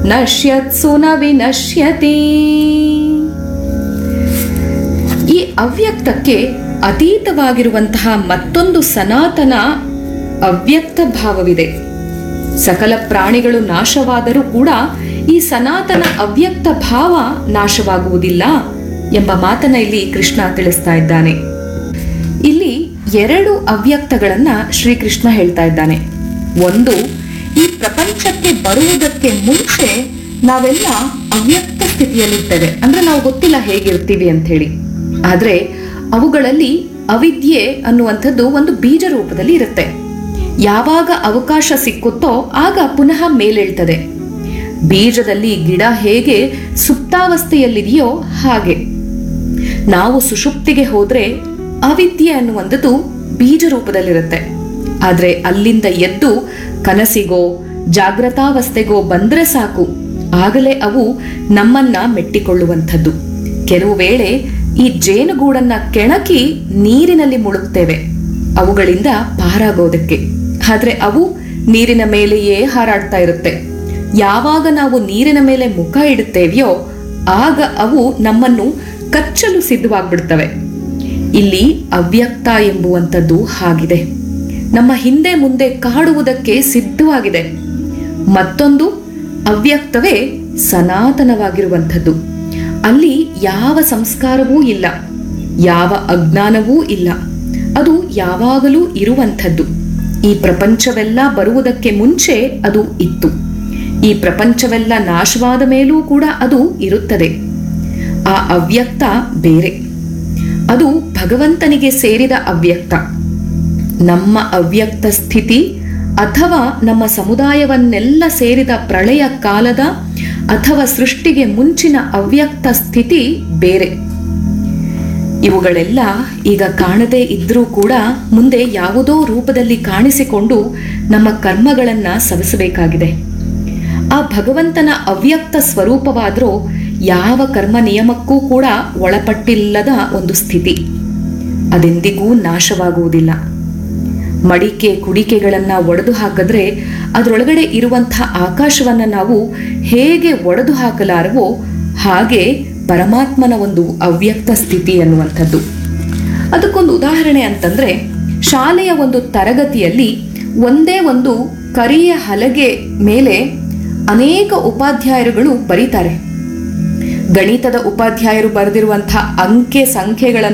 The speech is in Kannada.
ನಶ್ಯತ್ಸು ನ ವಿನಶ್ಯತಿ ಈ ಅವ್ಯಕ್ತಕ್ಕೆ ಅತೀತವಾಗಿರುವಂತಹ ಮತ್ತೊಂದು ಸನಾತನ ಅವ್ಯಕ್ತ ಭಾವವಿದೆ ಸಕಲ ಪ್ರಾಣಿಗಳು ನಾಶವಾದರೂ ಕೂಡ ಈ ಸನಾತನ ಅವ್ಯಕ್ತ ಭಾವ ನಾಶವಾಗುವುದಿಲ್ಲ ಎಂಬ ಮಾತನ್ನ ಇಲ್ಲಿ ಕೃಷ್ಣ ತಿಳಿಸ್ತಾ ಇದ್ದಾನೆ ಇಲ್ಲಿ ಎರಡು ಅವ್ಯಕ್ತಗಳನ್ನ ಶ್ರೀಕೃಷ್ಣ ಹೇಳ್ತಾ ಇದ್ದಾನೆ ಒಂದು ಈ ಪ್ರಪಂಚಕ್ಕೆ ಬರುವುದಕ್ಕೆ ಮುಂಚೆ ನಾವೆಲ್ಲ ಅವ್ಯಕ್ತ ಸ್ಥಿತಿಯಲ್ಲಿರ್ತೇವೆ ಅಂದ್ರೆ ನಾವು ಗೊತ್ತಿಲ್ಲ ಹೇಗಿರ್ತೀವಿ ಅಂತ ಹೇಳಿ ಆದ್ರೆ ಅವುಗಳಲ್ಲಿ ಅವಿದ್ಯೆ ಅನ್ನುವಂಥದ್ದು ಒಂದು ಬೀಜ ರೂಪದಲ್ಲಿ ಇರುತ್ತೆ ಯಾವಾಗ ಅವಕಾಶ ಸಿಕ್ಕುತ್ತೋ ಆಗ ಪುನಃ ಮೇಲೇಳ್ತದೆ ಬೀಜದಲ್ಲಿ ಗಿಡ ಹೇಗೆ ಸುಪ್ತಾವಸ್ಥೆಯಲ್ಲಿದೆಯೋ ಹಾಗೆ ನಾವು ಸುಷುಪ್ತಿಗೆ ಹೋದ್ರೆ ಅವಿದ್ಯೆ ಅನ್ನುವಂಥದ್ದು ಬೀಜ ರೂಪದಲ್ಲಿರುತ್ತೆ ಆದ್ರೆ ಅಲ್ಲಿಂದ ಎದ್ದು ಕನಸಿಗೋ ಜಾಗ್ರತಾವಸ್ಥೆಗೋ ಬಂದ್ರೆ ಸಾಕು ಆಗಲೇ ಅವು ನಮ್ಮನ್ನ ಮೆಟ್ಟಿಕೊಳ್ಳುವಂಥದ್ದು ಕೆಲವು ವೇಳೆ ಈ ಜೇನುಗೂಡನ್ನ ಕೆಣಕಿ ನೀರಿನಲ್ಲಿ ಮುಳುಗ್ತೇವೆ ಅವುಗಳಿಂದ ಪಾರಾಗೋದಕ್ಕೆ ಆದ್ರೆ ಅವು ನೀರಿನ ಮೇಲೆಯೇ ಹಾರಾಡ್ತಾ ಇರುತ್ತೆ ಯಾವಾಗ ನಾವು ನೀರಿನ ಮೇಲೆ ಮುಖ ಇಡುತ್ತೇವೆಯೋ ಆಗ ಅವು ನಮ್ಮನ್ನು ಕಚ್ಚಲು ಸಿದ್ಧವಾಗ್ಬಿಡ್ತವೆ ಇಲ್ಲಿ ಅವ್ಯಕ್ತ ಎಂಬುವಂಥದ್ದು ಹಾಗಿದೆ ನಮ್ಮ ಹಿಂದೆ ಮುಂದೆ ಕಾಡುವುದಕ್ಕೆ ಸಿದ್ಧವಾಗಿದೆ ಮತ್ತೊಂದು ಅವ್ಯಕ್ತವೇ ಸನಾತನವಾಗಿರುವಂಥದ್ದು ಅಲ್ಲಿ ಯಾವ ಸಂಸ್ಕಾರವೂ ಇಲ್ಲ ಯಾವ ಅಜ್ಞಾನವೂ ಇಲ್ಲ ಅದು ಯಾವಾಗಲೂ ಇರುವಂಥದ್ದು ಈ ಪ್ರಪಂಚವೆಲ್ಲ ಬರುವುದಕ್ಕೆ ಮುಂಚೆ ಅದು ಇತ್ತು ಈ ಪ್ರಪಂಚವೆಲ್ಲ ನಾಶವಾದ ಮೇಲೂ ಕೂಡ ಅದು ಇರುತ್ತದೆ ಆ ಅವ್ಯಕ್ತ ಬೇರೆ ಅದು ಭಗವಂತನಿಗೆ ಸೇರಿದ ಅವ್ಯಕ್ತ ನಮ್ಮ ಅವ್ಯಕ್ತ ಸ್ಥಿತಿ ಅಥವಾ ನಮ್ಮ ಸಮುದಾಯವನ್ನೆಲ್ಲ ಸೇರಿದ ಪ್ರಳಯ ಕಾಲದ ಅಥವಾ ಸೃಷ್ಟಿಗೆ ಮುಂಚಿನ ಅವ್ಯಕ್ತ ಸ್ಥಿತಿ ಬೇರೆ ಇವುಗಳೆಲ್ಲ ಈಗ ಕಾಣದೇ ಇದ್ರೂ ಕೂಡ ಮುಂದೆ ಯಾವುದೋ ರೂಪದಲ್ಲಿ ಕಾಣಿಸಿಕೊಂಡು ನಮ್ಮ ಕರ್ಮಗಳನ್ನ ಸವಿಸಬೇಕಾಗಿದೆ ಆ ಭಗವಂತನ ಅವ್ಯಕ್ತ ಸ್ವರೂಪವಾದರೂ ಯಾವ ಕರ್ಮ ನಿಯಮಕ್ಕೂ ಕೂಡ ಒಳಪಟ್ಟಿಲ್ಲದ ಒಂದು ಸ್ಥಿತಿ ಅದೆಂದಿಗೂ ನಾಶವಾಗುವುದಿಲ್ಲ ಮಡಿಕೆ ಕುಡಿಕೆಗಳನ್ನ ಒಡೆದು ಹಾಕಿದ್ರೆ ಅದರೊಳಗಡೆ ಇರುವಂತಹ ಆಕಾಶವನ್ನ ನಾವು ಹೇಗೆ ಒಡೆದು ಹಾಕಲಾರವೋ ಹಾಗೆ ಪರಮಾತ್ಮನ ಒಂದು ಅವ್ಯಕ್ತ ಸ್ಥಿತಿ ಅನ್ನುವಂಥದ್ದು ಅದಕ್ಕೊಂದು ಉದಾಹರಣೆ ಅಂತಂದ್ರೆ ಶಾಲೆಯ ಒಂದು ತರಗತಿಯಲ್ಲಿ ಒಂದೇ ಒಂದು ಕರಿಯ ಹಲಗೆ ಮೇಲೆ ಅನೇಕ ಉಪಾಧ್ಯಾಯರುಗಳು ಬರೀತಾರೆ ಗಣಿತದ ಉಪಾಧ್ಯಾಯರು ಬರೆದಿರುವಂತಹ ಅಂಕೆ ಸಂಖ್ಯೆಗಳನ್ನು